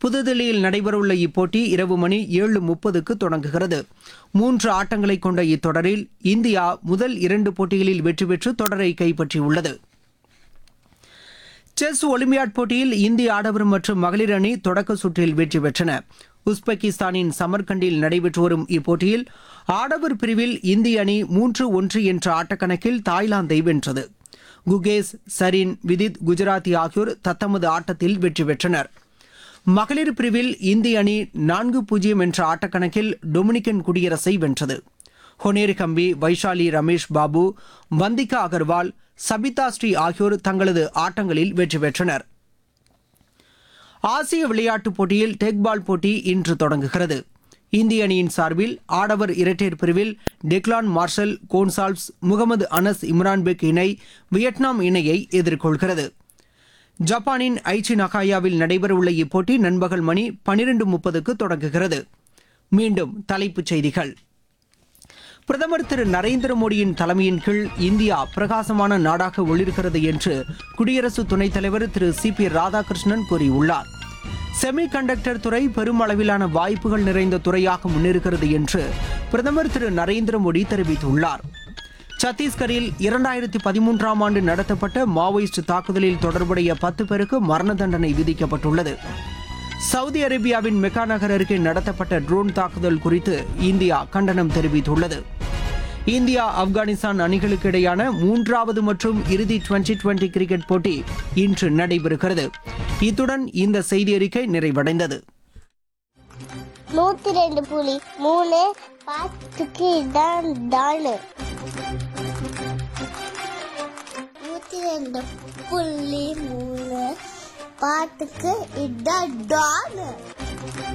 புதுதில்லியில் நடைபெறவுள்ள இப்போட்டி இரவு மணி ஏழு முப்பதுக்கு தொடங்குகிறது மூன்று ஆட்டங்களை கொண்ட இத்தொடரில் இந்தியா முதல் இரண்டு போட்டிகளில் வெற்றி பெற்று தொடரை கைப்பற்றியுள்ளது செஸ் ஒலிம்பியாட் போட்டியில் இந்திய ஆடவர் மற்றும் மகளிர் அணி தொடக்க சுற்றில் வெற்றி பெற்றன உஸ்பெகிஸ்தானின் சமர்கண்டில் நடைபெற்று வரும் இப்போட்டியில் ஆடவர் பிரிவில் இந்திய அணி மூன்று ஒன்று என்ற ஆட்டக்கணக்கில் தாய்லாந்தை வென்றது குகேஸ் சரின் விதித் குஜராத்தி ஆகியோர் தத்தமது ஆட்டத்தில் வெற்றி பெற்றனர் மகளிர் பிரிவில் இந்திய அணி நான்கு பூஜ்ஜியம் என்ற ஆட்டக்கணக்கில் டொமினிக்கன் குடியரசை வென்றது ஹொனேரி கம்பி வைஷாலி ரமேஷ் பாபு வந்திகா அகர்வால் சபிதா ஸ்ரீ ஆகியோர் தங்களது ஆட்டங்களில் வெற்றி பெற்றனர் ஆசிய விளையாட்டுப் போட்டியில் டெக்பால் போட்டி இன்று தொடங்குகிறது இந்திய அணியின் சார்பில் ஆடவர் இரட்டையர் பிரிவில் டெக்லான் மார்ஷல் கோன்சால்வ்ஸ் முகமது அனஸ் இம்ரான்பெக் இணை வியட்நாம் இணையை எதிர்கொள்கிறது ஜப்பானின் ஐச்சி நகாயாவில் நடைபெறவுள்ள இப்போட்டி நண்பகல் மணி பனிரெண்டு முப்பதுக்கு தொடங்குகிறது மீண்டும் தலைப்புச் செய்திகள் பிரதமர் திரு நரேந்திர மோடியின் தலைமையின் கீழ் இந்தியா பிரகாசமான நாடாக ஒளிர்கிறது என்று குடியரசு துணைத் தலைவர் திரு சி பி ராதாகிருஷ்ணன் கூறியுள்ளார் செமி கண்டக்டர் துறை பெருமளவிலான வாய்ப்புகள் நிறைந்த துறையாக முன்னேறுகிறது என்று பிரதமர் திரு நரேந்திர மோடி தெரிவித்துள்ளார் சத்தீஸ்கரில் இரண்டாயிரத்தி பதிமூன்றாம் ஆண்டு நடத்தப்பட்ட மாவோயிஸ்ட் தாக்குதலில் தொடர்புடைய பத்து பேருக்கு மரண தண்டனை விதிக்கப்பட்டுள்ளது சவுதி அரேபியாவின் மெக்கா நகர் அருகே நடத்தப்பட்ட ட்ரோன் தாக்குதல் குறித்து இந்தியா கண்டனம் தெரிவித்துள்ளது இந்தியா ஆப்கானிஸ்தான் அணிகளுக்கு இடையான மூன்றாவது மற்றும் இறுதி டுவெண்டி டுவெண்டி கிரிக்கெட் போட்டி இன்று நடைபெறுகிறது இத்துடன் இந்த செய்தி அறிக்கை நிறைவடைந்தது நூத்தி ரெண்டு புலி மூணு பாத்துக்கு இதான் டாலு நூத்தி ரெண்டு புள்ளி மூணு பாட்டுக்கு இதான் டாலு